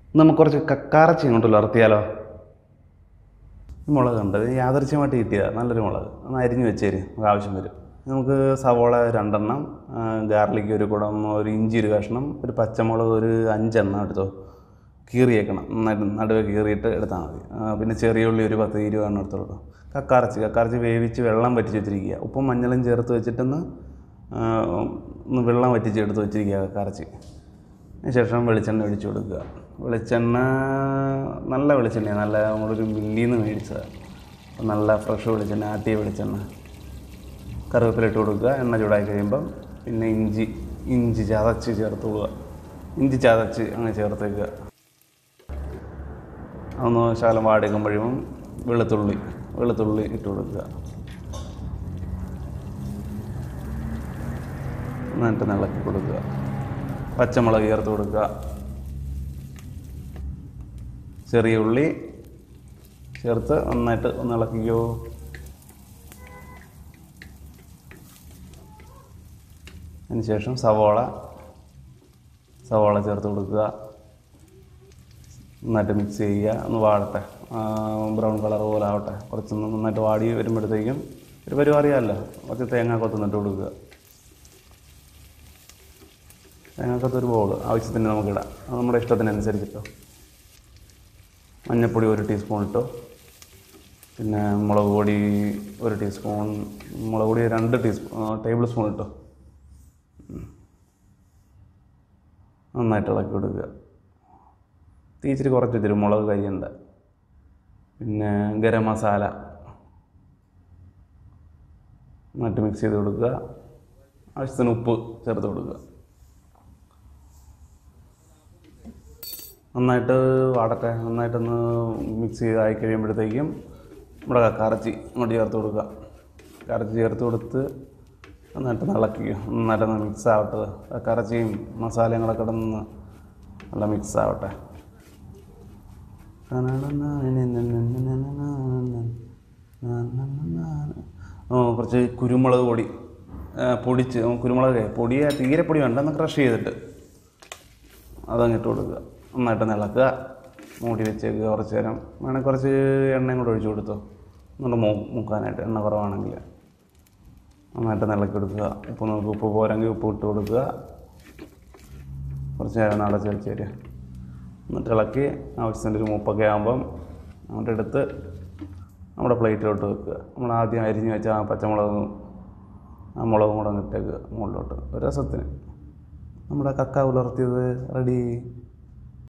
നമുക്ക് കുറച്ച് കക്കാറച്ചി ഇങ്ങോട്ട് ഉലർത്തിയാലോ ഈ മുളക് കണ്ടത് യാദർച്ഛ്യമായിട്ട് കിട്ടിയതാണ് നല്ലൊരു മുളക് ഒന്ന് അരിഞ്ഞ് വെച്ചേര് നമുക്ക് ആവശ്യം വരും നമുക്ക് സവോള രണ്ടെണ്ണം ഗാർലിക് ഒരു കുടം ഒരു ഇഞ്ചി ഒരു കഷ്ണം ഒരു പച്ചമുളക് ഒരു അഞ്ചെണ്ണം എടുത്തോ കീറിയേക്കണം നന്നായിട്ട് നടുവെ കീറിയിട്ട് എടുത്താൽ മതി ആ, പിന്നെ ചെറിയ ഉള്ളി ഒരു പത്ത് ഇരുപതെണ്ണം എടുത്തോളൂ കക്കാറച്ചി കക്കാറച്ചി വേവിച്ച് വെള്ളം വറ്റിച്ച് വെച്ചിരിക്കുക ഉപ്പും മഞ്ഞളും ചേർത്ത് വെച്ചിട്ടൊന്ന് ആ, ഒന്ന് വെള്ളം വറ്റിച്ച് എടുത്ത് വെച്ചിരിക്കുക കക്കാറച്ചി അതിന് ശേഷം വെളിച്ചെണ്ണ ഒഴിച്ചു കൊടുക്കുക വെളിച്ചെണ്ണ നല്ല വെളിച്ചെണ്ണയാണ് നല്ല നമ്മളൊരു മില്ലിൽ നിന്ന് മേടിച്ചതാണ് അപ്പം നല്ല ഫ്രഷ് വെളിച്ചെണ്ണ ആട്ടിയ വെളിച്ചെണ്ണ കറിവേപ്പില ഇട്ട് കൊടുക്കുക എണ്ണ ചൂടായി കഴിയുമ്പം പിന്നെ ഇഞ്ചി ഇഞ്ചി ചതച്ച് ചേർത്ത് കൊടുക്കുക ഇഞ്ചി ചതച്ച് അങ്ങനെ ചേർത്ത് വെക്കുക അതൊന്ന് ശകലം വാടിക്കുമ്പോഴും വെളുത്തുള്ളി വെളുത്തുള്ളി ഇട്ട് കൊടുക്കുക എന്നിട്ട് ഇളക്കി കൊടുക്കുക പച്ചമുളക് ചേർത്ത് കൊടുക്കുക ചെറിയ ഉള്ളി ചേർത്ത് നന്നായിട്ട് ഒന്ന് ഇളക്കിക്കോ അതിന് ശേഷം സവോള സവോള ചേർത്ത് കൊടുക്കുക നന്നായിട്ട് മിക്സ് ചെയ്യുക ഒന്ന് വാടട്ടെ ബ്രൗൺ കളർ പോലെ ആവട്ടെ കുറച്ചൊന്ന് നന്നായിട്ട് വാടി വരുമ്പോഴത്തേക്കും ഒരു പരിപാടി അറിയാമല്ലോ കുറച്ച് തേങ്ങ കൊത്തുന്നിട്ട് കൊടുക്കുക തേങ്ങാക്കത്ത് ഒരു ബോൾ ആവശ്യത്തിന് നമുക്കിടാം അത് നമ്മുടെ ഇഷ്ടത്തിനനുസരിച്ചിട്ടോ മഞ്ഞൾപ്പൊടി ഒരു ടീസ്പൂൺ ഇട്ടോ പിന്നെ മുളക് പൊടി ഒരു ടീസ്പൂൺ മുളക് പൊടി രണ്ട് ടീസ്പൂൺ ടേബിൾ സ്പൂൺ ഇട്ടോ ഉം. നന്നായിട്ട് ഇളക്കി കൊടുക്കുക തീ ഇച്ചിരി കുറച്ച് വെച്ചിട്ട് മുളക് കഴിയണ്ട പിന്നെ ഗരം മസാല നന്നായിട്ട് മിക്സ് ചെയ്ത് കൊടുക്കുക ആവശ്യത്തിന് ഉപ്പ് ചേർത്ത് കൊടുക്കുക നന്നായിട്ട് വാടട്ടെ നന്നായിട്ടൊന്ന് മിക്സ് ചെയ്ത് ആയി കഴിയുമ്പോഴത്തേക്കും നമ്മുടെ കറച്ചി അങ്ങോട്ട് ചേർത്ത് കൊടുക്കുക കറച്ചി ചേർത്ത് കൊടുത്ത് നന്നായിട്ട് ഇളക്കുക നന്നായിട്ടൊന്ന് മിക്സ് ആവട്ടെ കറച്ചിയും മസാലയും കൂടെ കിടന്ന് നല്ല മിക്സ് ആവട്ടെ ഓ കുറച്ച് കുരുമുളക് പൊടി ആ, പൊടിച്ച് ഉം, കുരുമുളക് പൊടിയ തീരെ പൊടി വേണ്ട ഒന്ന് ക്രഷ് ചെയ്തിട്ട് അതങ്ങിട്ട് കൊടുക്കുക നന്നായിട്ട് ഇളക്കുക മൂടി വെച്ചേക്കുക കുറച്ച് നേരം വേണമെങ്കിൽ കുറച്ച് എണ്ണയും കൂടെ ഒഴിച്ച് കൊടുത്തോ ഒന്നുകൂടെ മൂ മുക്കാനായിട്ട് എണ്ണ കുറവാണെങ്കിൽ നന്നായിട്ട് ഇളക്കി കൊടുക്കുക ഉപ്പ് നമുക്ക് ഉപ്പ് പോരെങ്കിൽ ഉപ്പ് ഇട്ട് കൊടുക്കുക കുറച്ച് നേരം ഒന്ന് അടച്ച് വെച്ച് തരിക എന്നിട്ട് ഇളക്കി ആവശ്യത്തിൻ്റെ ഒരു മൂപ്പൊക്കെ ആകുമ്പം അങ്ങോട്ട് എടുത്ത് നമ്മുടെ പ്ലേറ്റിലോട്ട് വെക്കുക നമ്മൾ ആദ്യം അരിഞ്ഞ് വെച്ച ആ പച്ചമുളകും ആ മുളകും കൂടെ അങ്ങ് ഇട്ടേക്കുക മുകളിലോട്ട് ഒരു രസത്തിന് നമ്മുടെ കക്ക ഉലർത്തിയത് റെഡി